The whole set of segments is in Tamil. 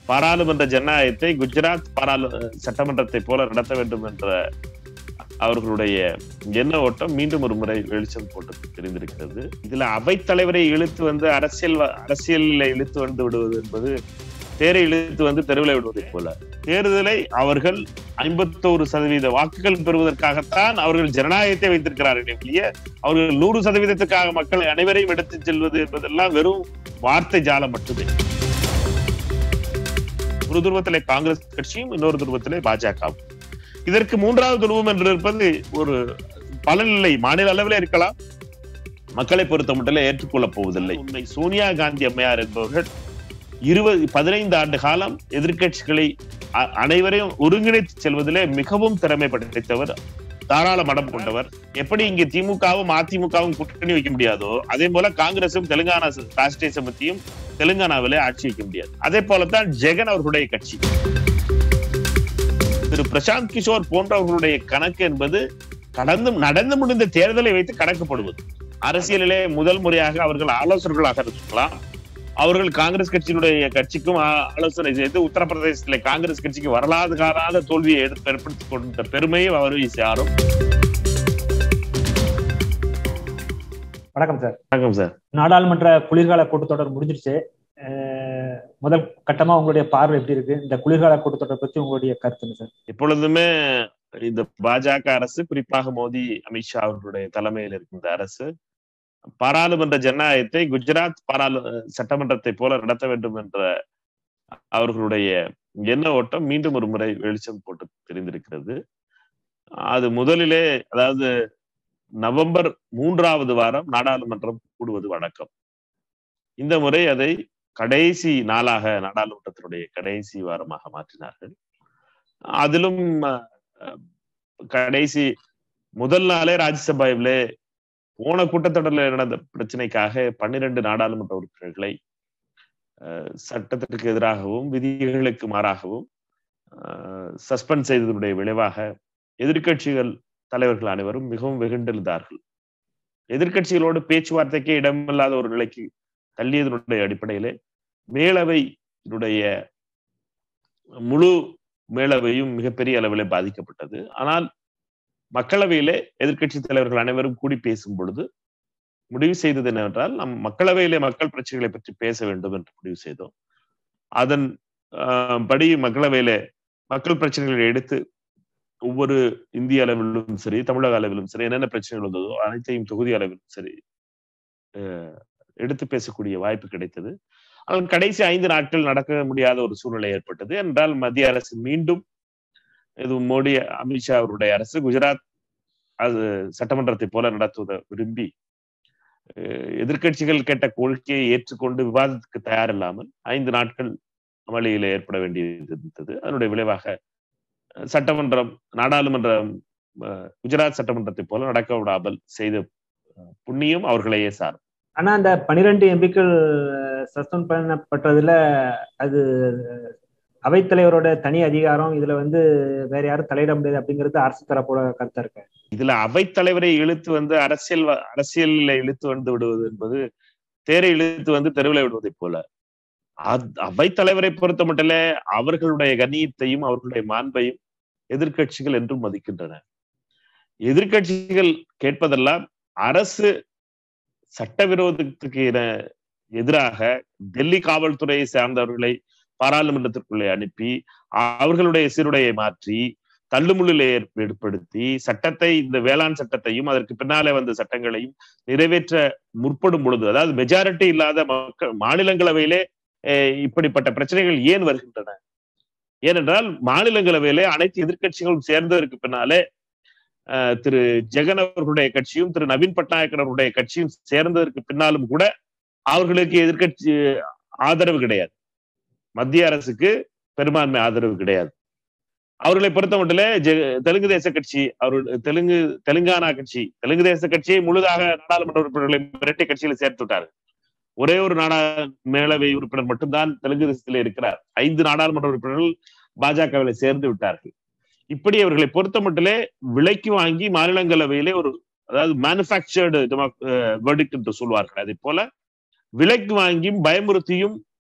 பாராளுமன்ற ஜனநாயகத்தை குஜராத் பாராளு சட்டமன்றத்தை போல நடத்த வேண்டும் என்ற அவர்களுடைய எண்ண ஓட்டம் மீண்டும் ஒரு முறை வெளிச்சம் போட்டு தெரிந்திருக்கிறது இதுல அவைத்தலைவரை இழுத்து வந்து அரசியல் அரசியலில் இழுத்து வந்து விடுவது என்பது தேரை இழுத்து வந்து தெருவில் விடுவதை போல தேர்தலை அவர்கள் ஐம்பத்தோரு சதவீத வாக்குகள் பெறுவதற்காகத்தான் அவர்கள் ஜனநாயகத்தை வைத்திருக்கிறார்கள் ஒழிய அவர்கள் நூறு சதவீதத்துக்காக மக்களை அனைவரையும் எடுத்துச் செல்வது என்பதெல்லாம் வெறும் வார்த்தை ஜாலம் மட்டுமே ஒரு துருவத்திலே காங்கிரஸ் கட்சியும் இன்னொரு துருவத்திலே பாஜகவும் இதற்கு மூன்றாவது துருவம் என்று இருப்பது ஒரு பலனில்லை மாநில அளவில் இருக்கலாம் மக்களை பொறுத்த மட்டும் ஏற்றுக்கொள்ளப் போவதில்லை உண்மை சோனியா காந்தி அம்மையார் என்பவர்கள் இருபது பதினைந்து ஆண்டு காலம் எதிர்க்கட்சிகளை அ- அனைவரையும் ஒருங்கிணைத்து செல்வதிலே மிகவும் திறமை படைத்தவர் தாராள மடம் கொண்டவர் எப்படி இங்கே திமுகவும் அதிமுகவும் கூட்டணி வைக்க முடியாதோ அதே போல காங்கிரசும் தெலுங்கானா ராஷ்டிரிய சமிதியும் தெலுங்கானாவிலே ஆட்சி வைக்க முடியாது அதே போலத்தான் ஜெகன் அவர்களுடைய கட்சி திரு பிரசாந்த் கிஷோர் போன்றவர்களுடைய கணக்கு என்பது கடந்து நடந்து முடிந்த தேர்தலை வைத்து கணக்கப்படுவது அரசியலிலே முதல் முறையாக அவர்கள் ஆலோசகர்களாக இருக்கலாம் அவர்கள் காங்கிரஸ் கட்சியினுடைய கட்சிக்கும் ஆ- ஆலோசனை செய்து உத்தரப்பிரதேசத்திலே காங்கிரஸ் கட்சிக்கு வரலாறு காணாத தோல்வியை எடுத்து ஏற்படுத்திக் கொண்ட பெருமையும் அவரை சாரும் வணக்கம் சார் வணக்கம் சார் நாடாளுமன்ற குளிர்கால கூட்டத்தொடர் முடிஞ்சிருச்சு அஹ் முதல் கட்டமா உங்களுடைய பார்வை எப்படி இருக்கு இந்த குளிர்கால கூட்டத்தொடர் பத்தி உங்களுடைய கருத்துங்க சார் எப்பொழுதுமே இந்த பாஜக அரசு குறிப்பாக மோடி அமித்ஷா அவர்களுடைய தலைமையில் இருக்கின்ற அரசு பாராளுமன்ற ஜனநாயகத்தை குஜராத் பாராளு சட்டமன்றத்தை போல நடத்த வேண்டும் என்ற அவர்களுடைய எண்ண ஓட்டம் மீண்டும் ஒரு முறை வெளிச்சம் போட்டு தெரிந்திருக்கிறது அது முதலிலே அதாவது நவம்பர் மூன்றாவது வாரம் நாடாளுமன்றம் கூடுவது வழக்கம் இந்த முறை அதை கடைசி நாளாக நாடாளுமன்றத்தினுடைய கடைசி வாரமாக மாற்றினார்கள் அதிலும் அஹ், கடைசி முதல் நாளே ராஜ்யசபாவிலே போன கூட்டத்தொடரில் நடந்த பிரச்சனைக்காக பன்னிரண்டு நாடாளுமன்ற உறுப்பினர்களை அஹ், சட்டத்திற்கு எதிராகவும் விதிகளுக்கு மாறாகவும் சஸ்பெண்ட் செய்ததனுடைய விளைவாக எதிர்க்கட்சிகள் தலைவர்கள் அனைவரும் மிகவும் வெகுண்டெழுந்தார்கள் எதிர்க்கட்சிகளோடு பேச்சுவார்த்தைக்கே இடமில்லாத ஒரு நிலைக்கு தள்ளியதனுடைய அடிப்படையிலே மேலவையினுடைய முழு மேலவையும் மிகப்பெரிய அளவிலே பாதிக்கப்பட்டது ஆனால் மக்களவையிலே எதிர்க்கட்சி தலைவர்கள் அனைவரும் கூடி பேசும் பொழுது முடிவு செய்தது என்னவென்றால் நம் மக்களவையிலே மக்கள் பிரச்சனைகளை பற்றி பேச வேண்டும் என்று முடிவு செய்தோம் அதன் ஆஹ், படி மக்களவையிலே மக்கள் பிரச்சனைகளை எடுத்து ஒவ்வொரு இந்திய அளவிலும் சரி தமிழக அளவிலும் சரி என்னென்ன பிரச்சனைகள் வந்ததோ அனைத்தையும் தொகுதி அளவிலும் சரி ஆஹ், எடுத்து பேசக்கூடிய வாய்ப்பு கிடைத்தது ஆனால் கடைசி ஐந்து நாட்கள் நடக்க முடியாத ஒரு சூழ்நிலை ஏற்பட்டது என்றால் மத்திய அரசு மீண்டும் இது மோடி அமித்ஷா அவருடைய அரசு குஜராத் அது சட்டமன்றத்தை போல நடத்துவதை விரும்பி அஹ், எதிர்க்கட்சிகள் கேட்ட கோரிக்கையை ஏற்றுக்கொண்டு விவாதத்துக்கு தயாரில்லாமல் ஐந்து நாட்கள் அமளியில் ஏற்பட வேண்டியது இருந்தது அதனுடைய விளைவாக அஹ், சட்டமன்றம் நாடாளுமன்றம் அஹ், குஜராத் சட்டமன்றத்தை போல நடக்க விடாமல் செய்த அஹ், புண்ணியம் அவர்களையே சாரும் ஆனா அந்த பனிரெண்டு எம்பிக்கள் சஸ்பெண்ட் பண்ணப்பட்டதுல அது அவைத்தலைவரோட தனி அதிகாரம் இதுல வந்து வேற யாரும் தலையிட முடியாது அப்படிங்கிறது அரசு தரப்போட கருத்தா இருக்கு இதுல அவைத்தலைவரை இழுத்து வந்து அரசியல் வ- அரசியல்ல இழுத்து வந்து விடுவது என்பது தேரை இழுத்து வந்து தெருவில் விடுவதை போல அத்- அவைத்தலைவரை பொறுத்த மட்டும் அவர்களுடைய கண்ணியத்தையும் அவர்களுடைய மாண்பையும் எதிர்க்கட்சிகள் என்றும் மதிக்கின்றன எதிர்க்கட்சிகள் கேட்பதெல்லாம் அரசு சட்டவிரோதத்துக்கு என- எதிராக டெல்லி காவல்துறையை சார்ந்தவர்களை பாராளுமன்றத்திற்குள்ளே அனுப்பி அவர்களுடைய சீருடையை மாற்றி தள்ளுமுள்ளில் ஏற்படுத்தி சட்டத்தை இந்த வேளாண் சட்டத்தையும் அதற்கு பின்னாலே வந்த சட்டங்களையும் நிறைவேற்ற முற்படும் பொழுது அதாவது மெஜாரிட்டி இல்லாத மக்கள் மாநிலங்களவையிலே அஹ், இப்படிப்பட்ட பிரச்சனைகள் ஏன் வருகின்றன ஏனென்றால் மாநிலங்களவையிலே அனைத்து எதிர்க்கட்சிகளும் சேர்ந்ததற்கு பின்னாலே அஹ், திரு ஜெகன் அவர்களுடைய கட்சியும் திரு நவீன் பட்நாயக் அவர்களுடைய கட்சியும் சேர்ந்ததற்கு பின்னாலும் கூட அவர்களுக்கு எதிர்க்கட்சி ஆதரவு கிடையாது மத்திய அரசுக்கு பெரும்பான்மை ஆதரவு கிடையாது அவர்களை பொறுத்த மட்டும் தெலுங்கு தேச கட்சி அவர்கள் தெலுங்கு தெலுங்கானா கட்சி தெலுங்கு தேச கட்சியை முழுதாக நாடாளுமன்ற உறுப்பினர்களை மிரட்டி கட்சியில சேர்த்து விட்டார்கள் ஒரே ஒரு நாடா மேலவை உறுப்பினர் மட்டும்தான் தெலுங்கு தேசத்திலே இருக்கிறார் ஐந்து நாடாளுமன்ற உறுப்பினர்கள் பாஜகவில் சேர்ந்து விட்டார்கள் இப்படி அவர்களை பொறுத்த மட்டிலே விலைக்கு வாங்கி மாநிலங்களவையிலே ஒரு அதாவது மேனுஃபேக்சர்டு வெர்டிக்ட் என்று சொல்வார்கள் அதே போல விலைக்கு வாங்கியும் பயமுறுத்தியும்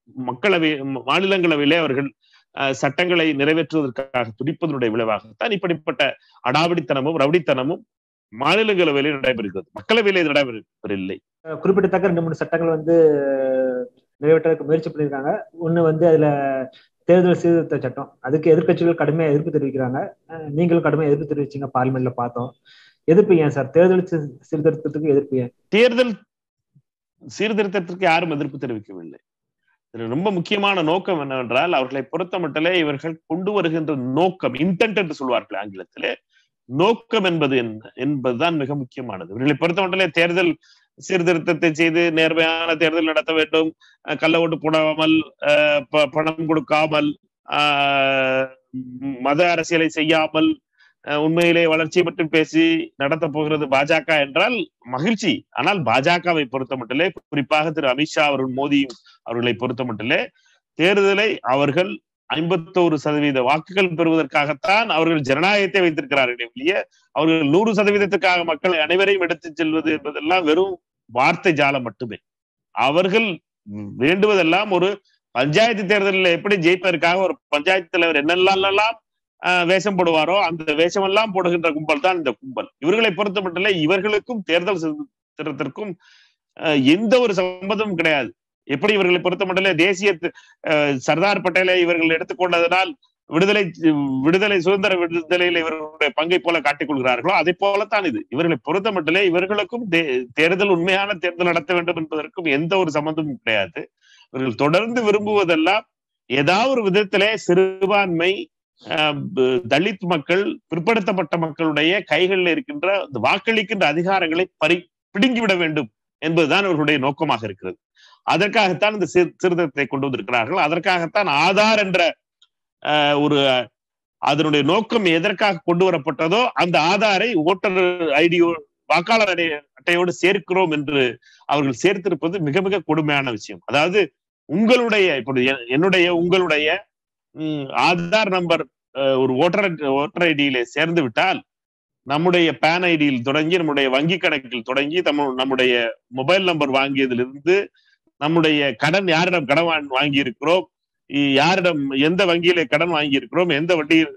மக்களவை மாநிலங்களவையிலே அவர்கள் சட்டங்களை நிறைவேற்றுவதற்காக துடிப்பதனுடைய விளைவாகத்தான் இப்படிப்பட்ட அடாவடித்தனமும் ரவுடித்தனமும் மாநிலங்களவையிலே நடைபெறுகிறது மக்களவையிலே நடைபெறவில்லை குறிப்பிடத்தக்க ரெண்டு மூணு சட்டங்கள் வந்து நிறைவேற்றதுக்கு முயற்சி பண்ணியிருக்காங்க ஒண்ணு வந்து அதுல தேர்தல் சீர்திருத்த சட்டம் அதுக்கு எதிர்கட்சிகள் கடுமையா எதிர்ப்பு தெரிவிக்கிறாங்க நீங்களும் கடுமையா எதிர்ப்பு தெரிவிச்சீங்க பார்லிமெண்ட்ல பார்த்தோம் எதிர்ப்பு ஏன் சார் தேர்தல் சீர்திருத்தத்துக்கு எதிர்ப்பு ஏன் தேர்தல் சீர்திருத்தத்திற்கு யாரும் எதிர்ப்பு தெரிவிக்கவில்லை ரொம்ப முக்கியமான நோக்கம் என்னவென்றால் அவர்களை பொறுத்த மட்டிலே இவர்கள் கொண்டு வருகின்ற நோக்கம் இன்டென்ட் என்று சொல்வார்கள் ஆங்கிலத்திலே நோக்கம் என்பது என்ன என்பதுதான் மிக முக்கியமானது இவர்களை பொறுத்த மட்டிலே தேர்தல் சீர்திருத்தத்தை செய்து நேர்மையான தேர்தல் நடத்த வேண்டும் கள்ள ஓட்டு போடாமல் பணம் கொடுக்காமல் மத அரசியலை செய்யாமல் உண்மையிலே வளர்ச்சியை மட்டும் பேசி நடத்த போகிறது பாஜக என்றால் மகிழ்ச்சி ஆனால் பாஜகவை பொறுத்த மட்டிலே குறிப்பாக திரு அமித்ஷா அவர்கள் மோடி அவர்களை பொறுத்த மட்டிலே தேர்தலை அவர்கள் ஐம்பத்தோரு சதவீத வாக்குகள் பெறுவதற்காகத்தான் அவர்கள் ஜனநாயகத்தை வைத்திருக்கிறார்கள் வெளியே அவர்கள் நூறு சதவீதத்துக்காக மக்களை அனைவரையும் எடுத்துச் செல்வது என்பதெல்லாம் வெறும் வார்த்தை ஜாலம் மட்டுமே அவர்கள் வேண்டுவதெல்லாம் ஒரு பஞ்சாயத்து தேர்தலில் எப்படி ஜெயிப்பதற்காக ஒரு பஞ்சாயத்து தலைவர் என்னெல்லாம் வேஷம் போடுவாரோ அந்த வேஷம் எல்லாம் போடுகின்ற கும்பல் தான் இந்த கும்பல் இவர்களை பொறுத்த மட்டும் இவர்களுக்கும் தேர்தல் சீர்திருத்தத்திற்கும் எந்த ஒரு சம்பந்தமும் கிடையாது எப்படி இவர்களை பொறுத்த மட்டும் தேசிய சர்தார் பட்டேலை இவர்கள் எடுத்துக்கொண்டதனால் விடுதலை விடுதலை சுதந்திர விடுதலையில் இவர்களுடைய பங்கை போல காட்டிக் கொள்கிறார்களோ அதே போலத்தான் இது இவர்களை பொறுத்த மட்டும் இவர்களுக்கும் தேர்தல் உண்மையான தேர்தல் நடத்த வேண்டும் என்பதற்கும் எந்த ஒரு சம்பந்தமும் கிடையாது இவர்கள் தொடர்ந்து விரும்புவதெல்லாம் ஏதாவது ஒரு விதத்திலே சிறுபான்மை தலித் மக்கள் பிற்படுத்தப்பட்ட மக்களுடைய கைகளில் இருக்கின்ற வாக்களிக்கின்ற அதிகாரங்களை பறி பிடுங்கிவிட வேண்டும் என்பதுதான் அவர்களுடைய நோக்கமாக இருக்கிறது அதற்காகத்தான் இந்த சீர்திருத்தத்தை கொண்டு வந்திருக்கிறார்கள் அதற்காகத்தான் ஆதார் என்ற ஒரு அதனுடைய நோக்கம் எதற்காக கொண்டு வரப்பட்டதோ அந்த ஆதாரை ஓட்டர் ஐடியோ வாக்காளர் அட்டையோடு சேர்க்கிறோம் என்று அவர்கள் சேர்த்திருப்பது மிக மிக கொடுமையான விஷயம் அதாவது உங்களுடைய இப்படி என்னுடைய உங்களுடைய ஆதார் நம்பர் ஒரு ஓட்டர் ஓட்டர் ஐடியில சேர்ந்து விட்டால் நம்முடைய பேன் ஐடியில் தொடங்கி நம்முடைய வங்கி கணக்கில் தொடங்கி நம்முடைய மொபைல் நம்பர் வாங்கியதிலிருந்து நம்முடைய கடன் யாரிடம் கடன் வாங்கி இருக்கிறோம் யாரிடம் எந்த வங்கியில கடன் வாங்கி இருக்கிறோம் எந்த வட்டியில்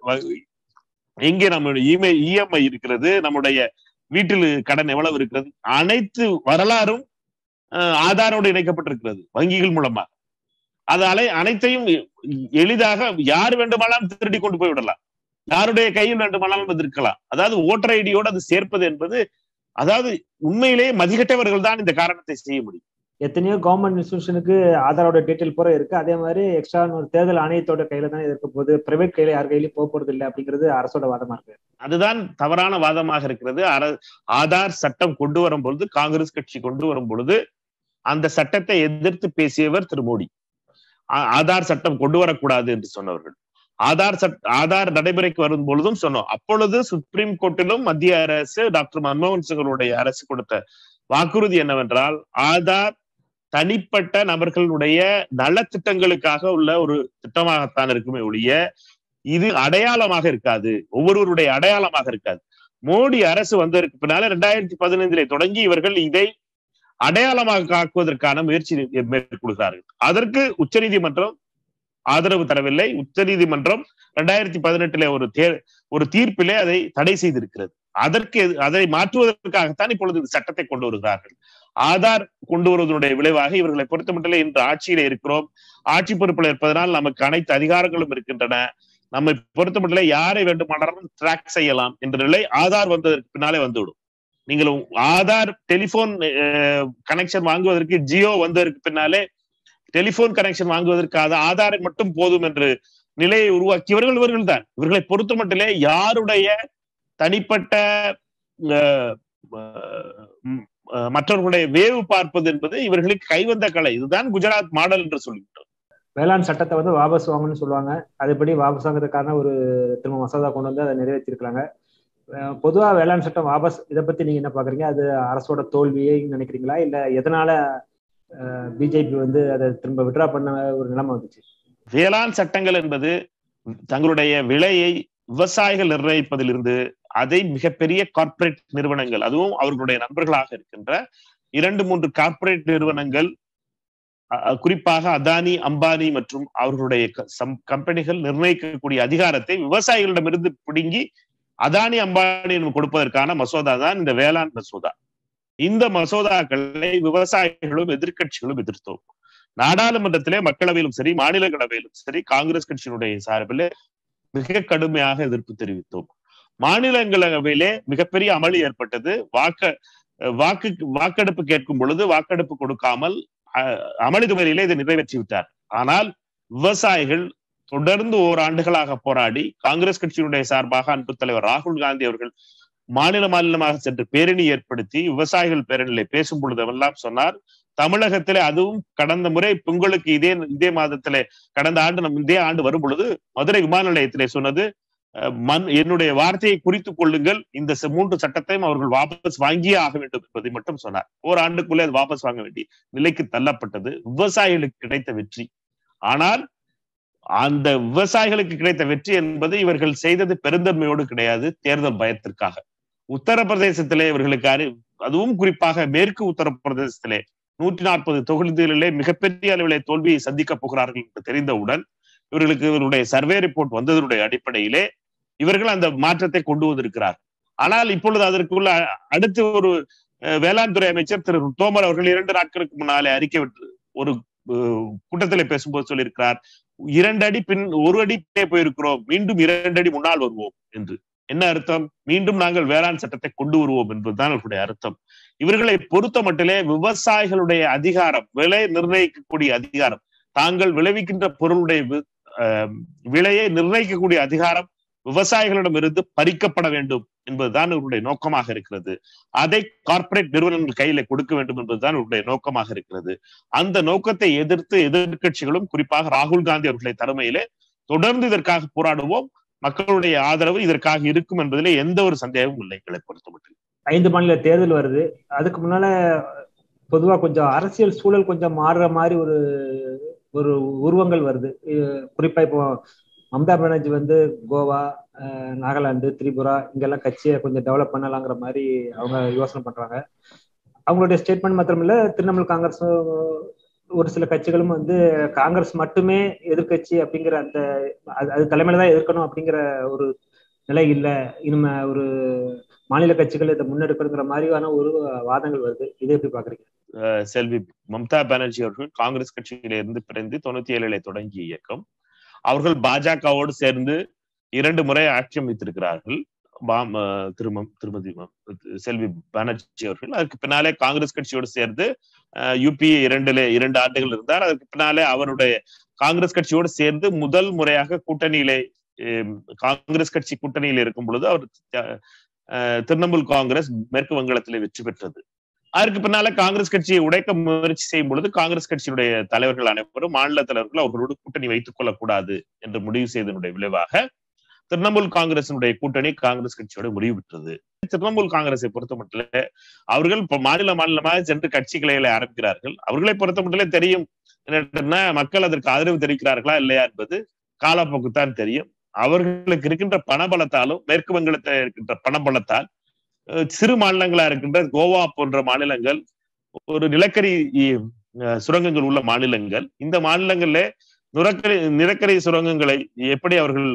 எங்கே நம்மளுடைய இமெ இஎம்ஐ இருக்கிறது நம்முடைய வீட்டில் கடன் எவ்வளவு இருக்கிறது அனைத்து வரலாறும் ஆதாரோடு இணைக்கப்பட்டிருக்கிறது வங்கிகள் மூலமா அதால அனைத்தையும் எளிதாக யார் வேண்டுமானாலும் திருடி கொண்டு போய் விடலாம் யாருடைய கையில் வேண்டுமானாலும் அது இருக்கலாம் அதாவது ஓட்டர் ஐடியோடு அது சேர்ப்பது என்பது அதாவது உண்மையிலேயே மதிக்கட்டவர்கள் தான் இந்த காரணத்தை செய்ய முடியும் எத்தனையோ கவர்மெண்ட் இன்ஸ்டியூஷனுக்கு ஆதாரோட டீட்டெயில் பூரா இருக்கு அதே மாதிரி எக்ஸ்ட்ரா ஒரு தேர்தல் ஆணையத்தோட கையில தான் இருக்க போகுது பிரைவேட் கையில யார் கையிலயும் போக போறது இல்லை அப்படிங்கிறது அரசோட வாதமா இருக்கு அதுதான் தவறான வாதமாக இருக்கிறது ஆதார் சட்டம் கொண்டு வரும் பொழுது காங்கிரஸ் கட்சி கொண்டு வரும் பொழுது அந்த சட்டத்தை எதிர்த்து பேசியவர் திரு மோடி ஆதார் சட்டம் கொண்டு வரக்கூடாது என்று சொன்னவர்கள் ஆதார் சட் ஆதார் நடைமுறைக்கு வரும் பொழுதும் சொன்னோம் அப்பொழுது சுப்ரீம் கோர்ட்டிலும் மத்திய அரசு டாக்டர் மன்மோகன் சிங்களுடைய அரசு கொடுத்த வாக்குறுதி என்னவென்றால் ஆதார் தனிப்பட்ட நபர்களுடைய நலத்திட்டங்களுக்காக உள்ள ஒரு திட்டமாகத்தான் இருக்குமே ஒழிய இது அடையாளமாக இருக்காது ஒவ்வொருவருடைய அடையாளமாக இருக்காது மோடி அரசு வந்ததற்கு பின்னால ரெண்டாயிரத்தி பதினைந்திலே தொடங்கி இவர்கள் இதை அடையாளமாக காக்குவதற்கான முயற்சி மேற்கொள்கிறார்கள் அதற்கு உச்சநீதிமன்றம் ஆதரவு தரவில்லை உச்சநீதிமன்றம் ரெண்டாயிரத்தி பதினெட்டுல ஒரு தே ஒரு தீர்ப்பிலே அதை தடை செய்திருக்கிறது அதற்கு அதை மாற்றுவதற்காகத்தான் இப்பொழுது இந்த சட்டத்தை கொண்டு வருகிறார்கள் ஆதார் கொண்டு வருவதனுடைய விளைவாக இவர்களை பொறுத்த மட்டும் இன்று ஆட்சியில இருக்கிறோம் ஆட்சி பொறுப்பில் இருப்பதனால் நமக்கு அனைத்து அதிகாரங்களும் இருக்கின்றன நம்மை பொறுத்த மட்டும் யாரை வேண்டுமானாலும் ட்ராக் செய்யலாம் என்ற நிலை ஆதார் வந்ததற்கு பின்னாலே வந்துவிடும் நீங்கள் ஆதார் டெலிபோன் கனெக்ஷன் வாங்குவதற்கு ஜியோ வந்ததற்கு பின்னாலே டெலிபோன் கனெக்ஷன் வாங்குவதற்கு அது ஆதாரம் மட்டும் போதும் என்று நிலையை உருவாக்கியவர்கள் இவர்கள் தான் இவர்களை பொறுத்த மட்டிலே யாருடைய தனிப்பட்ட மற்றவர்களுடைய வேவு பார்ப்பது என்பது இவர்களுக்கு கைவந்த கலை இதுதான் குஜராத் மாடல் என்று சொல்லிவிட்டோம் வேளாண் சட்டத்தை வந்து வாபஸ் வாங்கணும்னு சொல்லுவாங்க அதுபடி வாபஸ் வாங்குறதுக்கான ஒரு திரும்ப மசோதா கொண்டு வந்து அதை நிறைவேற்றிருக்கிறாங்க பொதுவா வேளாண் சட்டம் வாபஸ் இதை பத்தி நீங்க என்ன பாக்குறீங்க அது அரசோட தோல்வியை நினைக்கிறீங்களா இல்ல எதனால பிஜேபி வந்து அதை திரும்ப விட்ரா பண்ண ஒரு நிலைமை வந்துச்சு வேளாண் சட்டங்கள் என்பது தங்களுடைய விலையை விவசாயிகள் நிர்ணயிப்பதிலிருந்து அதை மிகப்பெரிய கார்ப்பரேட் நிறுவனங்கள் அதுவும் அவர்களுடைய நண்பர்களாக இருக்கின்ற இரண்டு மூன்று கார்ப்பரேட் நிறுவனங்கள் குறிப்பாக அதானி அம்பானி மற்றும் அவர்களுடைய கம்பெனிகள் நிர்ணயிக்கக்கூடிய அதிகாரத்தை விவசாயிகளிடமிருந்து பிடுங்கி அதானி அம்பானியிடம் கொடுப்பதற்கான மசோதா தான் இந்த வேளாண் மசோதா இந்த மசோதாக்களை விவசாயிகளும் எதிர்கட்சிகளும் எதிர்த்தோம் நாடாளுமன்றத்திலே மக்களவையிலும் சரி மாநிலங்களவையிலும் சரி காங்கிரஸ் கட்சியினுடைய சார்பில் மிக கடுமையாக எதிர்ப்பு தெரிவித்தோம் மாநிலங்களவையிலே மிகப்பெரிய அமளி ஏற்பட்டது வாக்க வாக்கு வாக்கெடுப்பு கேட்கும் பொழுது வாக்கெடுப்பு கொடுக்காமல் அமளி துறையிலே இதை நிறைவேற்றி விட்டார் ஆனால் விவசாயிகள் தொடர்ந்து ஓராண்டுகளாக போராடி காங்கிரஸ் கட்சியினுடைய சார்பாக அன்பு தலைவர் ராகுல் காந்தி அவர்கள் மாநில மாநிலமாக சென்று பேரணி ஏற்படுத்தி விவசாயிகள் பேரணியில பேசும் பொழுதெல்லாம் சொன்னார் தமிழகத்திலே அதுவும் கடந்த முறை பொங்கலுக்கு இதே இதே மாதத்திலே கடந்த ஆண்டு நம் இதே ஆண்டு வரும் பொழுது மதுரை விமான நிலையத்திலே சொன்னது மண் என்னுடைய வார்த்தையை குறித்துக் கொள்ளுங்கள் இந்த மூன்று சட்டத்தையும் அவர்கள் வாபஸ் வாங்கியே ஆக வேண்டும் என்பதை மட்டும் சொன்னார் ஓராண்டுக்குள்ளே அது வாபஸ் வாங்க வேண்டிய நிலைக்கு தள்ளப்பட்டது விவசாயிகளுக்கு கிடைத்த வெற்றி ஆனால் அந்த விவசாயிகளுக்கு கிடைத்த வெற்றி என்பது இவர்கள் செய்தது பெருந்தன்மையோடு கிடையாது தேர்தல் பயத்திற்காக உத்தரப்பிரதேசத்திலே இவர்களுக்கு அறி அதுவும் குறிப்பாக மேற்கு உத்தரப்பிரதேசத்திலே நூற்றி நாற்பது தொகுதிகளிலே மிகப்பெரிய அளவிலே தோல்வியை சந்திக்க போகிறார்கள் என்று தெரிந்தவுடன் இவர்களுக்கு இவருடைய சர்வே ரிப்போர்ட் வந்ததனுடைய அடிப்படையிலே இவர்கள் அந்த மாற்றத்தை கொண்டு வந்திருக்கிறார் ஆனால் இப்பொழுது அதற்குள்ள அடுத்து ஒரு வேளாண் துறை அமைச்சர் திரு தோமர் அவர்கள் இரண்டு நாட்களுக்கு முன்னாலே அறிக்கை விட்டு ஒரு கூட்டத்திலே பேசும்போது சொல்லியிருக்கிறார் இரண்டு அடி பின் ஒரு அடி போயிருக்கிறோம் மீண்டும் இரண்டு அடி முன்னால் வருவோம் என்று என்ன அர்த்தம் மீண்டும் நாங்கள் வேளாண் சட்டத்தை கொண்டு வருவோம் என்பதுதான் அவர்களுடைய அர்த்தம் இவர்களை பொறுத்த மட்டிலே விவசாயிகளுடைய அதிகாரம் விலை நிர்ணயிக்கக்கூடிய அதிகாரம் தாங்கள் விளைவிக்கின்ற பொருளுடைய விலையை நிர்ணயிக்கக்கூடிய அதிகாரம் விவசாயிகளிடம் இருந்து பறிக்கப்பட வேண்டும் என்பதுதான் இவருடைய நோக்கமாக இருக்கிறது அதை கார்ப்பரேட் நிறுவனங்கள் கையில கொடுக்க வேண்டும் என்பதுதான் இவருடைய நோக்கமாக இருக்கிறது அந்த நோக்கத்தை எதிர்த்து எதிர்கட்சிகளும் குறிப்பாக ராகுல் காந்தி அவர்களை தலைமையிலே தொடர்ந்து இதற்காக போராடுவோம் மக்களுடைய ஆதரவு இதற்காக இருக்கும் என்பதிலே எந்த ஒரு சந்தேகமும் இல்லை எங்களை பொறுத்த மட்டும் ஐந்து மாநில தேர்தல் வருது அதுக்கு முன்னால பொதுவா கொஞ்சம் அரசியல் சூழல் கொஞ்சம் மாறுற மாதிரி ஒரு ஒரு உருவங்கள் வருது குறிப்பா இப்போ மம்தா பானர்ஜி வந்து கோவா நாகாலாந்து திரிபுரா இங்கெல்லாம் கட்சியை கொஞ்சம் டெவலப் பண்ணலாங்கிற மாதிரி அவங்க யோசனை பண்றாங்க அவங்களுடைய ஸ்டேட்மெண்ட் மாத்திரம் இல்ல திரிணாமுல் காங்கிரஸ் ஒரு சில கட்சிகளும் வந்து காங்கிரஸ் மட்டுமே எதிர்கட்சி அப்படிங்கிற அந்த அது தலைமையில தான் எதிர்க்கணும் அப்படிங்கிற ஒரு நிலை இல்லை இனிமே ஒரு மாநில கட்சிகள் இதை முன்னெடுக்கணுங்கிற மாதிரியான ஒரு வாதங்கள் வருது இதை எப்படி பாக்குறீங்க செல்வி மம்தா பானர்ஜி அவர்கள் காங்கிரஸ் கட்சியில இருந்து பிறந்து தொண்ணூத்தி ஏழுல தொடங்கிய இயக்கம் அவர்கள் பாஜகவோடு சேர்ந்து இரண்டு முறை ஆட்சி அமைத்திருக்கிறார்கள் திருமம் திருமதி செல்வி பானர்ஜி அவர்கள் அதுக்கு பின்னாலே காங்கிரஸ் கட்சியோடு சேர்ந்து யூபி இரண்டுல இரண்டு ஆண்டுகள் இருந்தார் அதுக்கு பின்னாலே அவருடைய காங்கிரஸ் கட்சியோடு சேர்ந்து முதல் முறையாக கூட்டணியிலே காங்கிரஸ் கட்சி கூட்டணியில் இருக்கும் பொழுது அவர் திரிணாமுல் காங்கிரஸ் மேற்கு வங்காளத்திலே வெற்றி பெற்றது அதற்கு பின்னால காங்கிரஸ் கட்சியை உடைக்க முயற்சி செய்யும் பொழுது காங்கிரஸ் கட்சியினுடைய தலைவர்கள் அனைவரும் மாநில தலைவர்கள் அவர்களோடு கூட்டணி வைத்துக் கொள்ளக்கூடாது என்று முடிவு செய்ததனுடைய விளைவாக திரிணாமுல் காங்கிரசினுடைய கூட்டணி காங்கிரஸ் கட்சியோட முடிவு பெற்றது திரிணாமுல் காங்கிரஸை பொறுத்த மட்டும் அவர்கள் மாநில மாநிலமாக சென்று கட்சி கிளைகளை ஆரம்பிக்கிறார்கள் அவர்களை பொறுத்த மட்டும் தெரியும் என்னன்னா மக்கள் அதற்கு ஆதரவு தெரிவிக்கிறார்களா இல்லையா என்பது காலப்போக்குத்தான் தெரியும் அவர்களுக்கு இருக்கின்ற பணபலத்தாலும் மேற்கு வங்கத்தில் இருக்கின்ற பணபலத்தால் சிறு மாநிலங்களா இருக்கின்ற கோவா போன்ற மாநிலங்கள் ஒரு நிலக்கரி சுரங்கங்கள் உள்ள மாநிலங்கள் இந்த மாநிலங்கள்ல நிலக்கரி நிலக்கரி சுரங்கங்களை எப்படி அவர்கள்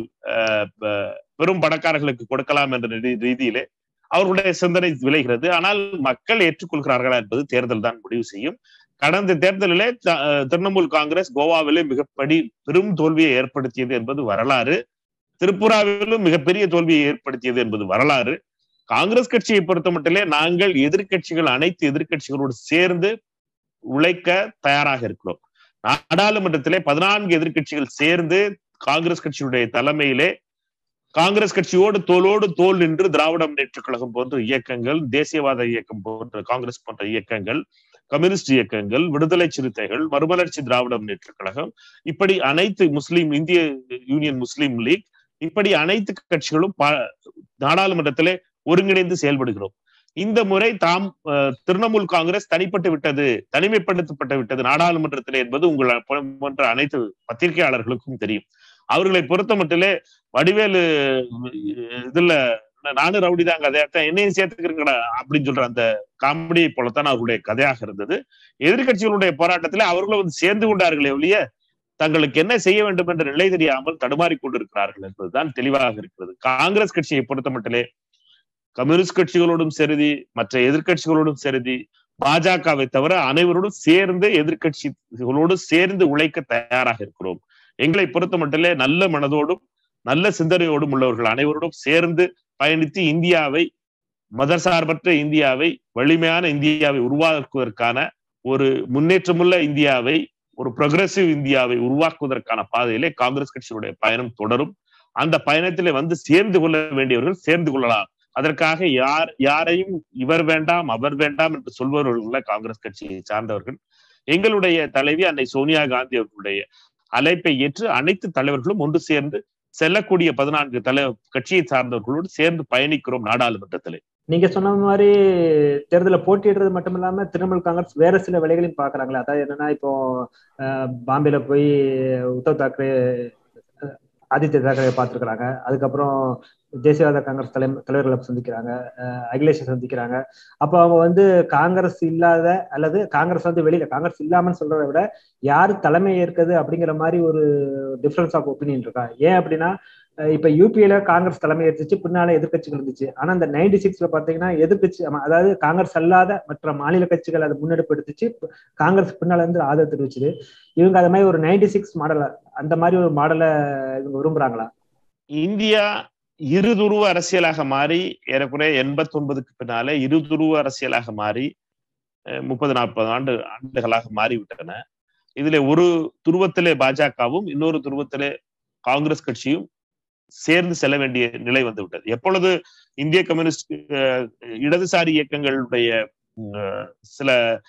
பெரும் பணக்காரர்களுக்கு கொடுக்கலாம் என்ற ரீதியிலே அவர்களுடைய சிந்தனை விளைகிறது ஆனால் மக்கள் ஏற்றுக்கொள்கிறார்களா என்பது தேர்தல் தான் முடிவு செய்யும் கடந்த தேர்தலிலே திரிணாமுல் காங்கிரஸ் கோவாவிலே மிகப்படி பெரும் தோல்வியை ஏற்படுத்தியது என்பது வரலாறு திரிபுராவிலும் மிகப்பெரிய தோல்வியை ஏற்படுத்தியது என்பது வரலாறு காங்கிரஸ் கட்சியை பொறுத்த மட்டிலே நாங்கள் எதிர்கட்சிகள் அனைத்து எதிர்கட்சிகளோடு சேர்ந்து உழைக்க தயாராக இருக்கிறோம் நாடாளுமன்றத்திலே பதினான்கு எதிர்கட்சிகள் சேர்ந்து காங்கிரஸ் கட்சியுடைய தலைமையிலே காங்கிரஸ் கட்சியோடு தோளோடு தோல் நின்று திராவிட முன்னேற்ற கழகம் போன்ற இயக்கங்கள் தேசியவாத இயக்கம் போன்ற காங்கிரஸ் போன்ற இயக்கங்கள் கம்யூனிஸ்ட் இயக்கங்கள் விடுதலை சிறுத்தைகள் மறுமலர்ச்சி திராவிட முன்னேற்ற கழகம் இப்படி அனைத்து முஸ்லீம் இந்திய யூனியன் முஸ்லீம் லீக் இப்படி அனைத்து கட்சிகளும் நாடாளுமன்றத்திலே ஒருங்கிணைந்து செயல்படுகிறோம் இந்த முறை தாம் திரிணாமுல் காங்கிரஸ் தனிப்பட்டு விட்டது தனிமைப்படுத்தப்பட்டு விட்டது நாடாளுமன்றத்திலே என்பது உங்கள் போன்ற அனைத்து பத்திரிகையாளர்களுக்கும் தெரியும் அவர்களை பொறுத்த மட்டிலே வடிவேலு இதுல நானும் ரவுடி தான் கதையாத்தான் என்னையும் சேர்த்துக்கிறீங்கடா அப்படின்னு சொல்ற அந்த காமெடியை போலத்தான் அவர்களுடைய கதையாக இருந்தது எதிர்கட்சிகளுடைய போராட்டத்தில் அவர்களும் வந்து சேர்ந்து கொண்டார்களே ஒழிய தங்களுக்கு என்ன செய்ய வேண்டும் என்ற நிலை தெரியாமல் தடுமாறி கொண்டிருக்கிறார்கள் என்பதுதான் தெளிவாக இருக்கிறது காங்கிரஸ் கட்சியை பொறுத்த மட்டிலே கம்யூனிஸ்ட் கட்சிகளோடும் சரிதி மற்ற எதிர்கட்சிகளோடும் சரிதி பாஜகவை தவிர அனைவரோடும் சேர்ந்து எதிர்கட்சிகளோடு சேர்ந்து உழைக்க தயாராக இருக்கிறோம் எங்களை பொறுத்த மட்டிலே நல்ல மனதோடும் நல்ல சிந்தனையோடும் உள்ளவர்கள் அனைவரோடும் சேர்ந்து பயணித்து இந்தியாவை மதசார்பற்ற இந்தியாவை வலிமையான இந்தியாவை உருவாக்குவதற்கான ஒரு முன்னேற்றமுள்ள இந்தியாவை ஒரு ப்ரொக்ரெசிவ் இந்தியாவை உருவாக்குவதற்கான பாதையிலே காங்கிரஸ் கட்சியுடைய பயணம் தொடரும் அந்த பயணத்திலே வந்து சேர்ந்து கொள்ள வேண்டியவர்கள் சேர்ந்து கொள்ளலாம் அதற்காக யார் யாரையும் இவர் வேண்டாம் அவர் வேண்டாம் என்று சொல்பவர்கள் காங்கிரஸ் கட்சியை சார்ந்தவர்கள் எங்களுடைய தலைவி அன்னை சோனியா காந்தி அவர்களுடைய அழைப்பை ஏற்று அனைத்து தலைவர்களும் ஒன்று சேர்ந்து செல்லக்கூடிய பதினான்கு தலை கட்சியை சார்ந்தவர்களோடு சேர்ந்து பயணிக்கிறோம் நாடாளுமன்றத்திலே நீங்க சொன்ன மாதிரி தேர்தலில் போட்டியிடுறது மட்டும் இல்லாம திரிணாமுல் காங்கிரஸ் வேற சில வேலைகளையும் பாக்குறாங்களே அதாவது என்னன்னா இப்போ பாம்பேல போய் உத்தவ் தாக்கரே ஆதித்ய தாக்கரே பார்த்துருக்குறாங்க அதுக்கப்புறம் தேசியவாத காங்கிரஸ் தலை தலைவர்களை சந்திக்கிறாங்க அகிலேஷை சந்திக்கிறாங்க அப்போ அவங்க வந்து காங்கிரஸ் இல்லாத அல்லது காங்கிரஸ் வந்து வெளியில காங்கிரஸ் இல்லாமன்னு சொல்றதை விட யார் தலைமை ஏற்குது அப்படிங்கிற மாதிரி ஒரு டிஃபரன்ஸ் ஆஃப் ஒப்பீனியன் இருக்கா ஏன் அப்படின்னா இப்ப யூபியில காங்கிரஸ் தலைமை ஏற்றுச்சு பின்னால எதிர்கட்சிகள் இருந்துச்சு ஆனா அந்த நைன்டி சிக்ஸ்ல பாத்தீங்கன்னா எதிர்கட்சி அதாவது காங்கிரஸ் அல்லாத மற்ற மாநில கட்சிகள் அதை முன்னெடுப்பு எடுத்துச்சு காங்கிரஸ் பின்னால இருந்து ஆதரவு தெரிவிச்சுது இவங்க அது மாதிரி ஒரு நைன்டி சிக்ஸ் மாடல அந்த மாதிரி ஒரு மாடலை இவங்க விரும்புறாங்களா இந்தியா இருதுருவ அரசியலாக மாறி ஏறக்குறைய எண்பத்தி ஒன்பதுக்கு பின்னாலே இருதுருவ அரசியலாக மாறி முப்பது நாற்பது ஆண்டு ஆண்டுகளாக மாறிவிட்டன இதுல ஒரு துருவத்திலே பாஜகவும் இன்னொரு துருவத்திலே காங்கிரஸ் கட்சியும் சேர்ந்து செல்ல வேண்டிய நிலை வந்து விட்டது எப்பொழுது இந்திய கம்யூனிஸ்ட் இடதுசாரி இயக்கங்களுடைய சில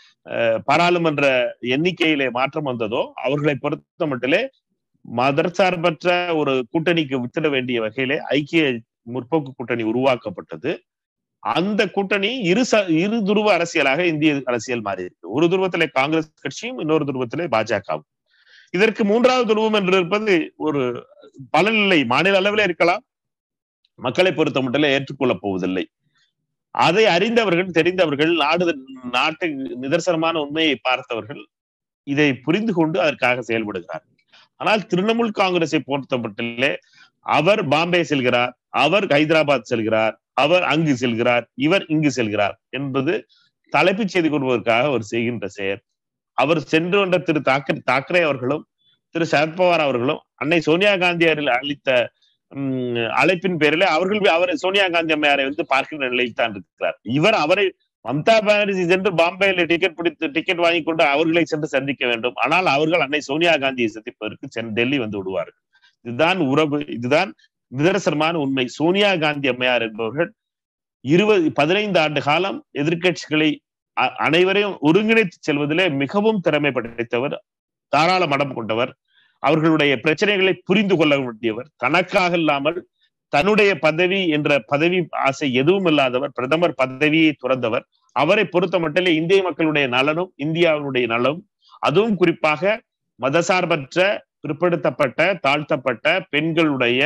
பாராளுமன்ற எண்ணிக்கையிலே மாற்றம் வந்ததோ அவர்களை பொறுத்த மட்டிலே மதர்சார்பற்ற ஒரு கூட்டணிக்கு வித்திட வேண்டிய வகையிலே ஐக்கிய முற்போக்கு கூட்டணி உருவாக்கப்பட்டது அந்த கூட்டணி இரு இரு துருவ அரசியலாக இந்திய அரசியல் மாறி இருக்கு ஒரு துருவத்திலே காங்கிரஸ் கட்சியும் இன்னொரு துருவத்திலே பாஜகவும் இதற்கு மூன்றாவது துருவம் என்று இருப்பது ஒரு பலனில்லை மாநில அளவில் இருக்கலாம் மக்களை பொறுத்த மட்டும் ஏற்றுக்கொள்ளப் போவதில்லை அதை அறிந்தவர்கள் தெரிந்தவர்கள் நாடு நாட்டு நிதர்சனமான உண்மையை பார்த்தவர்கள் இதை புரிந்து கொண்டு அதற்காக செயல்படுகிறார்கள் ஆனால் திரிணாமுல் காங்கிரஸை பொறுத்த மட்டிலே அவர் பாம்பே செல்கிறார் அவர் ஹைதராபாத் செல்கிறார் அவர் அங்கு செல்கிறார் இவர் இங்கு செல்கிறார் என்பது தலைப்புச் செய்தி கொள்வதற்காக அவர் செய்கின்ற செயல் அவர் சென்று வந்த திரு தாக்கரே தாக்கரே அவர்களும் திரு சரத்பவார் அவர்களும் அன்னை சோனியா காந்தி அளித்த அழைப்பின் பேரில் அவர்கள் அவர் சோனியா காந்தி அம்மையாரை வந்து பார்க்கின்ற நிலையில் தான் இருக்கிறார் இவர் அவரை மம்தா பானர்ஜி சென்று பாம்பேல டிக்கெட் பிடித்து டிக்கெட் வாங்கி கொண்டு அவர்களை சென்று சந்திக்க வேண்டும் ஆனால் அவர்கள் அன்னை சோனியா காந்தியை சந்திப்பதற்கு சென் டெல்லி வந்து விடுவார்கள் இதுதான் உறவு இதுதான் நிதர்சனமான உண்மை சோனியா காந்தி அம்மையார் என்பவர்கள் இருபது பதினைந்து ஆண்டு காலம் எதிர்கட்சிகளை அனைவரையும் ஒருங்கிணைத்து செல்வதிலே மிகவும் திறமை படைத்தவர் தாராள மடம் கொண்டவர் அவர்களுடைய பிரச்சனைகளை புரிந்து கொள்ள வேண்டியவர் தனக்காக இல்லாமல் தன்னுடைய பதவி என்ற பதவி ஆசை எதுவும் இல்லாதவர் பிரதமர் பதவியை துறந்தவர் அவரை பொறுத்த மட்டிலே இந்திய மக்களுடைய நலனும் இந்தியாவினுடைய நலனும் அதுவும் குறிப்பாக மதசார்பற்ற பிற்படுத்தப்பட்ட தாழ்த்தப்பட்ட பெண்களுடைய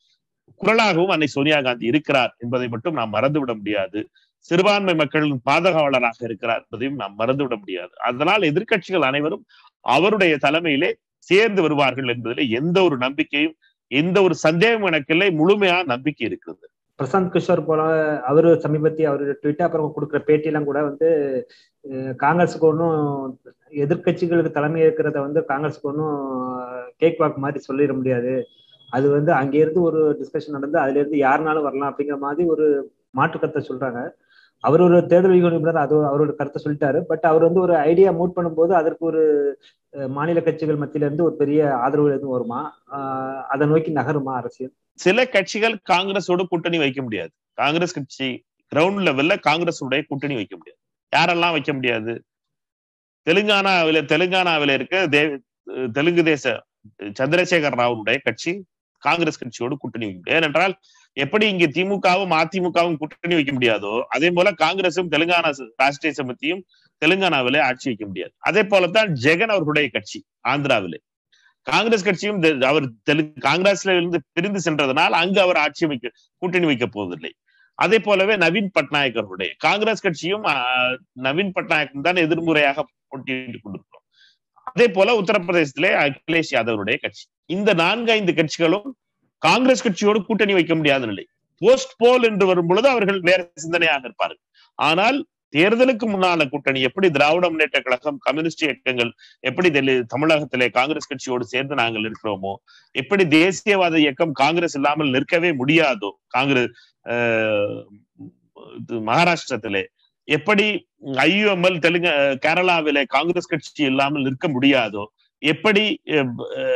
குரலாகவும் அன்னை சோனியா காந்தி இருக்கிறார் என்பதை மட்டும் நாம் மறந்துவிட முடியாது சிறுபான்மை மக்களின் பாதுகாவலராக இருக்கிறார் என்பதையும் நாம் மறந்துவிட முடியாது அதனால் எதிர்கட்சிகள் அனைவரும் அவருடைய தலைமையிலே சேர்ந்து வருவார்கள் என்பதில் எந்த ஒரு நம்பிக்கையும் எந்த ஒரு சந்தேகம் எனக்கு இல்லை முழுமையான நம்பிக்கை இருக்கிறது பிரசாந்த் கிஷோர் போல அவரு சமீபத்திய அவரு ட்விட்டர் அப்புறம் கொடுக்குற பேட்டியெல்லாம் கூட வந்து காங்கிரஸுக்கு ஒன்றும் எதிர்கட்சிகளுக்கு தலைமை இருக்கிறத வந்து காங்கிரஸுக்கு ஒன்றும் கேக் வாக் மாதிரி சொல்லிட முடியாது அது வந்து அங்கிருந்து ஒரு டிஸ்கஷன் நடந்து அதுல இருந்து யாருனாலும் வரலாம் அப்படிங்கிற மாதிரி ஒரு மாற்று கருத்தை சொல்றாங்க அவர் ஒரு தேர்தல் வியூக நிபுணர் அது அவரோட கருத்தை சொல்லிட்டாரு பட் அவர் வந்து ஒரு ஐடியா மூட் பண்ணும்போது அதற்கு ஒரு மாநில கட்சிகள் மத்தியில இருந்து ஒரு பெரிய ஆதரவு எதுவும் வருமா அதை நோக்கி நகருமா அரசியல் சில கட்சிகள் காங்கிரஸோட கூட்டணி வைக்க முடியாது காங்கிரஸ் கட்சி கிரவுண்ட் லெவல்ல காங்கிரஸுடைய கூட்டணி வைக்க முடியாது யாரெல்லாம் வைக்க முடியாது தெலுங்கானாவில தெலுங்கானாவில இருக்க தேவ தெலுங்கு தேச சந்திரசேகர் ராவுடைய கட்சி காங்கிரஸ் கட்சியோடு கூட்டணி வைக்க முடியும் ஏனென்றால் எப்படி இங்க திமுகவும் அதிமுகவும் கூட்டணி வைக்க முடியாதோ அதே போல காங்கிரசும் தெலுங்கானா ராஷ்டிரிய சமித்தியும் தெலுங்கானாவிலே ஆட்சி வைக்க முடியாது அதே போலத்தான் ஜெகன் அவர்களுடைய கட்சி ஆந்திராவிலே காங்கிரஸ் கட்சியும் அவர் தெலுங்கு காங்கிரஸ்ல இருந்து பிரிந்து சென்றதனால் அங்கு அவர் ஆட்சி வைக்க கூட்டணி வைக்க போவதில்லை அதே போலவே நவீன் பட்நாயக் அவருடைய காங்கிரஸ் கட்சியும் ஆஹ், நவீன் பட்நாயக் தான் எதிர்முறையாக போட்டியிட்டுக் கொண்டிருக்கிறோம் அதே போல உத்தரப்பிரதேசத்திலே அகிலேஷ் யாதவருடைய கட்சி இந்த நான்கு ஐந்து கட்சிகளும் காங்கிரஸ் கட்சியோடு கூட்டணி வைக்க முடியாத நிலை போஸ்ட் போல் என்று வரும் பொழுது அவர்கள் வேற சிந்தனையாக இருப்பார்கள் ஆனால் தேர்தலுக்கு முன்னால கூட்டணி எப்படி திராவிட முன்னேற்ற கழகம் கம்யூனிஸ்ட் இயக்கங்கள் எப்படி டெல்லி- தமிழகத்திலே காங்கிரஸ் கட்சியோடு சேர்ந்து நாங்கள் இருக்கிறோமோ எப்படி தேசியவாத இயக்கம் காங்கிரஸ் இல்லாமல் நிற்கவே முடியாதோ காங்கிரஸ் ஆஹ், இது மகாராஷ்டிரத்திலே எப்படி ஐயுஎம்எல் தெலுங்கு அஹ், கேரளாவிலே காங்கிரஸ் கட்சி இல்லாமல் நிற்க முடியாதோ எப்படி அஹ்,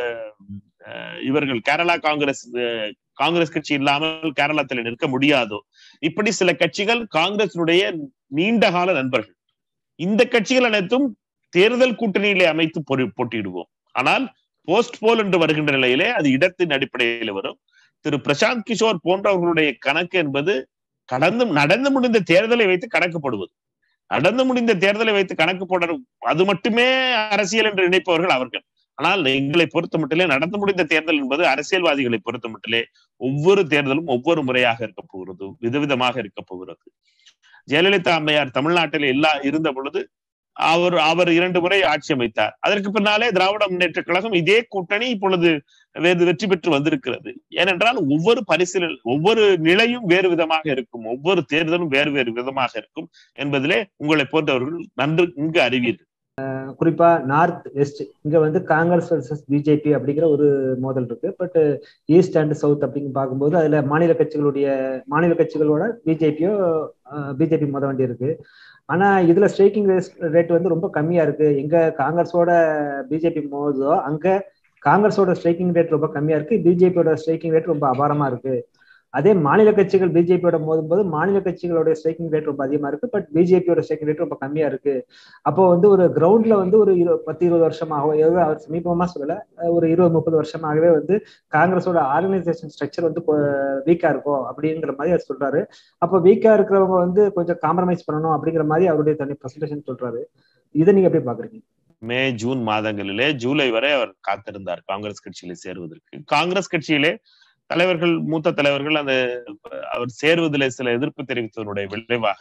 அஹ், இவர்கள் கேரளா காங்கிரஸ் அஹ், காங்கிரஸ் கட்சி இல்லாமல் கேரளத்தில் நிற்க முடியாதோ இப்படி சில கட்சிகள் காங்கிரசினுடைய நீண்ட கால நண்பர்கள் இந்த கட்சிகள் அனைத்தும் தேர்தல் கூட்டணியிலே அமைத்து பொரு- போட்டியிடுவோம் ஆனால் போஸ்ட் போல் என்று வருகின்ற நிலையிலே அது இடத்தின் அடிப்படையில் வரும் திரு பிரசாந்த் கிஷோர் போன்றவர்களுடைய கணக்கு என்பது கடந்து நடந்து முடிந்த தேர்தலை வைத்து கணக்குப்படுவது நடந்து முடிந்த தேர்தலை வைத்து கணக்கு போட அது மட்டுமே அரசியல் என்று நினைப்பவர்கள் அவர்கள் ஆனால் எங்களை பொறுத்த மட்டிலே நடந்து முடிந்த தேர்தல் என்பது அரசியல்வாதிகளை பொறுத்த மட்டிலே ஒவ்வொரு தேர்தலும் ஒவ்வொரு முறையாக இருக்க போகிறது விதவிதமாக இருக்க போகிறது ஜெயலலிதா அம்மையார் தமிழ்நாட்டில் எல்லா இருந்த பொழுது அவர் அவர் இரண்டு முறை ஆட்சி அமைத்தார் அதற்கு பின்னாலே திராவிட முன்னேற்ற கழகம் இதே கூட்டணி இப்பொழுது வேறு வெற்றி பெற்று வந்திருக்கிறது ஏனென்றால் ஒவ்வொரு பரிசீலனை ஒவ்வொரு நிலையும் வேறு விதமாக இருக்கும் ஒவ்வொரு தேர்தலும் வேறு வேறு விதமாக இருக்கும் என்பதிலே உங்களை போன்றவர்கள் நன்று இங்கு அறிவீர்கள் குறிப்பா நார்த் வெஸ்ட் இங்க வந்து காங்கிரஸ் வர்சஸ் பிஜேபி அப்படிங்கிற ஒரு மோதல் இருக்கு பட் ஈஸ்ட் அண்ட் சவுத் அப்படின்னு பார்க்கும்போது அதுல மாநில கட்சிகளுடைய மாநில கட்சிகளோட பிஜேபியோ பிஜேபி மோத வேண்டி இருக்கு ஆனா இதுல ஸ்ட்ரைக்கிங் ரேட் வந்து ரொம்ப கம்மியா இருக்கு எங்க காங்கிரஸோட பிஜேபி மோதுதோ அங்க காங்கிரஸோட ஸ்ட்ரைக்கிங் ரேட் ரொம்ப கம்மியா இருக்கு பிஜேபியோட ஸ்ட்ரைக்கிங் ரேட் ரொம்ப அபாரமா இருக்கு அதே மாநில கட்சிகள் பிஜேபியோட மோதும் போது மாநில கட்சிகளோட ஸ்ட்ரைக்கிங் ரேட் ரொம்ப அதிகமா இருக்கு பட் பிஜேபியோட ஸ்ட்ரைக்கிங் ரேட் ரொம்ப கம்மியா இருக்கு அப்போ வந்து ஒரு கிரவுண்ட்ல வந்து ஒரு இரு பத்து இருபது வருஷமாகவோ ஏதோ அவர் சமீபமா சொல்லல ஒரு இருபது முப்பது வருஷமாகவே வந்து காங்கிரஸோட ஆர்கனைசேஷன் ஸ்ட்ரக்சர் வந்து வீக்கா இருக்கும் அப்படிங்கிற மாதிரி அவர் சொல்றாரு அப்போ வீக்கா இருக்கிறவங்க வந்து கொஞ்சம் காம்ப்ரமைஸ் பண்ணணும் அப்படிங்கிற மாதிரி அவருடைய தனி பிரசன்டேஷன் சொல்றாரு இதை நீங்க எப்படி பாக்குறீங்க மே ஜூன் மாதங்களிலே ஜூலை வரை அவர் காத்திருந்தார் காங்கிரஸ் கட்சியிலே சேருவதற்கு காங்கிரஸ் கட்சியிலே தலைவர்கள் மூத்த தலைவர்கள் அந்த அவர் சேருவதிலே சில எதிர்ப்பு தெரிவித்ததனுடைய விளைவாக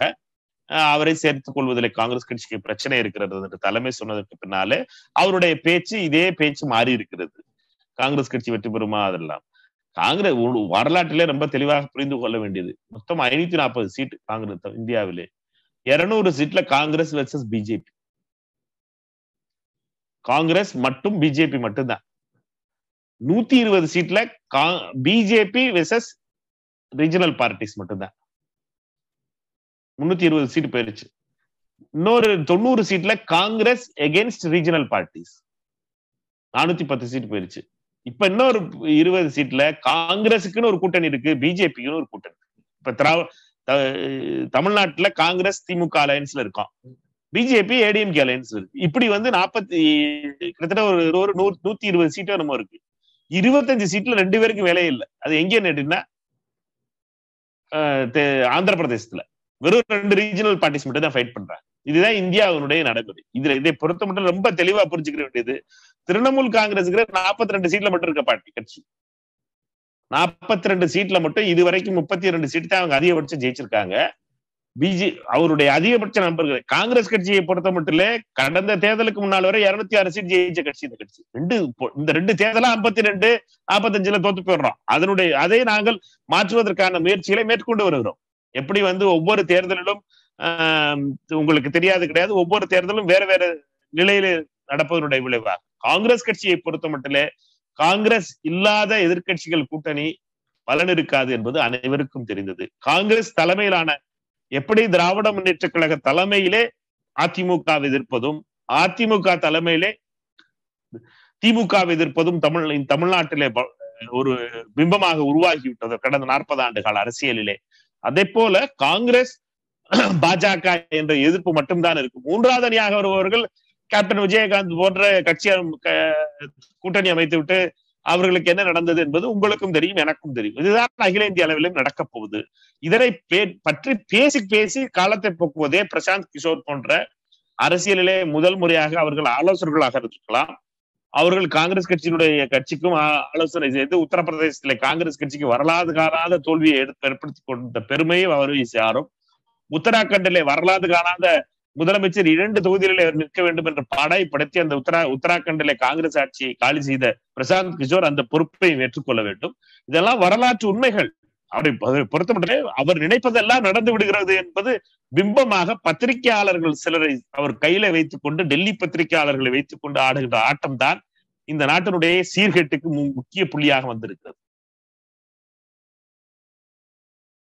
அவரை சேர்த்துக் கொள்வதிலே காங்கிரஸ் கட்சிக்கு பிரச்சனை இருக்கிறது என்று தலைமை சொன்னதற்கு பின்னாலே அவருடைய பேச்சு இதே பேச்சு மாறி இருக்கிறது காங்கிரஸ் கட்சி வெற்றி பெறுமா அதெல்லாம் காங்கிரஸ் வரலாற்றிலே ரொம்ப தெளிவாக புரிந்து கொள்ள வேண்டியது மொத்தம் ஐநூத்தி நாற்பது சீட் காங்கிரஸ் இந்தியாவிலே இருநூறு சீட்ல காங்கிரஸ் வெர்சஸ் பிஜேபி காங்கிரஸ் மற்றும் பிஜேபி மட்டும்தான் நூத்தி இருபது சீட்ல பிஜேபி வெர்சஸ் ரீஜனல் பார்ட்டிஸ் மட்டும்தான் முன்னூத்தி இருபது சீட் போயிருச்சு இன்னொரு தொண்ணூறு சீட்ல காங்கிரஸ் எகென்ஸ்ட் ரீஜனல் பார்ட்டிஸ் நானூத்தி பத்து சீட் போயிருச்சு இப்ப இன்னொரு இருபது சீட்ல காங்கிரஸுக்குன்னு ஒரு கூட்டணி இருக்கு பிஜேபிக்குன்னு ஒரு கூட்டணி இப்ப திராவ தமிழ்நாட்டுல காங்கிரஸ் திமுக அலையன்ஸ்ல இருக்கோம் பிஜேபி ஏடிஎம்கே அலையன்ஸ் இருக்கு இப்படி வந்து நாற்பத்தி கிட்டத்தட்ட ஒரு ஒரு நூறு நூத்தி இருபது சீட்டோ நம்ம இருக்கு இருபத்தஞ்சு சீட்ல ரெண்டு பேருக்கு வேலையே இல்லை அது எங்கே நேட்டுன்னா ஆந்திர பிரதேசத்துல வெறும் ரெண்டு ரீஜனல் பார்ட்டிஸ் மட்டும் தான் ஃபைட் பண்றாங்க இதுதான் இந்தியாவினுடைய நடைமுறை இதுல இதை பொறுத்த மட்டும் ரொம்ப தெளிவா புரிஞ்சுக்கிற வேண்டியது திரிணாமுல் காங்கிரஸுக்கு நாற்பத்தி ரெண்டு சீட்ல மட்டும் இருக்க பார்ட்டி கட்சி நாற்பத்தி ரெண்டு சீட்ல மட்டும் இது வரைக்கும் முப்பத்தி ரெண்டு சீட் தான் அவங்க அதிகபட்சம் ஜெயிச்சிருக்காங்க பிஜே அவருடைய அதிகபட்ச நண்பர்கள் காங்கிரஸ் கட்சியை பொறுத்த மட்டும் கடந்த தேர்தலுக்கு முன்னால் வரை இருநூத்தி ஆறு சீட் ஜெயிச்ச கட்சி இந்த கட்சி ரெண்டு இந்த ரெண்டு தேர்தலா ஐம்பத்தி ரெண்டு நாற்பத்தஞ்சுல தோத்து போயிடுறோம் அதனுடைய அதை நாங்கள் மாற்றுவதற்கான முயற்சிகளை மேற்கொண்டு வருகிறோம் எப்படி வந்து ஒவ்வொரு தேர்தலிலும் உங்களுக்கு தெரியாது கிடையாது ஒவ்வொரு தேர்தலும் வேற வேற நிலையில நடப்பதனுடைய விளைவா காங்கிரஸ் கட்சியை பொறுத்த மட்டும் காங்கிரஸ் இல்லாத எதிர்கட்சிகள் கூட்டணி பலன் இருக்காது என்பது அனைவருக்கும் தெரிந்தது காங்கிரஸ் தலைமையிலான எப்படி திராவிட முன்னேற்ற கழக தலைமையிலே அதிமுக எதிர்ப்பதும் அதிமுக தலைமையிலே திமுக எதிர்ப்பதும் தமிழ் தமிழ்நாட்டிலே ஒரு பிம்பமாக உருவாகிவிட்டது கடந்த நாற்பது ஆண்டு கால அரசியலிலே அதே போல காங்கிரஸ் பாஜக என்ற எதிர்ப்பு மட்டும்தான் இருக்கும் மூன்றாவது அணியாக வருபவர்கள் கேப்டன் விஜயகாந்த் போன்ற கட்சி கூட்டணி அமைத்து விட்டு அவர்களுக்கு என்ன நடந்தது என்பது உங்களுக்கும் தெரியும் எனக்கும் தெரியும் இதுதான் அகில இந்திய அளவிலும் நடக்க போகுது இதனை பற்றி பேசி பேசி காலத்தை போக்குவதே பிரசாந்த் கிஷோர் போன்ற அரசியலிலே முதல் முறையாக அவர்கள் ஆலோசகர்களாக இருக்கலாம் அவர்கள் காங்கிரஸ் கட்சியினுடைய கட்சிக்கும் ஆ- ஆலோசனை செய்து உத்தரப்பிரதேசத்திலே காங்கிரஸ் கட்சிக்கு வரலாறு காணாத தோல்வியை எடுத்து ஏற்படுத்தி கொண்ட பெருமையும் அவரை சாரும் உத்தராகண்டிலே வரலாறு காணாத முதலமைச்சர் இரண்டு தொகுதிகளில் அவர் நிற்க வேண்டும் என்ற பாடை படுத்தி அந்த உத்தரா உத்தராகண்டிலே காங்கிரஸ் ஆட்சியை காலி செய்த பிரசாந்த் கிஷோர் அந்த பொறுப்பையும் ஏற்றுக்கொள்ள வேண்டும் இதெல்லாம் வரலாற்று உண்மைகள் அவரை பொ- பொறுத்தமட்டிலே அவர் நினைப்பதெல்லாம் நடந்து விடுகிறது என்பது பிம்பமாக பத்திரிகையாளர்கள் சிலரை அவர் கையில வைத்துக் கொண்டு டெல்லி பத்திரிகையாளர்களை வைத்துக் கொண்டு ஆடுகின்ற ஆட்டம் தான் இந்த நாட்டினுடைய சீர்கேட்டுக்கு மு- முக்கிய புள்ளியாக வந்திருக்கிறது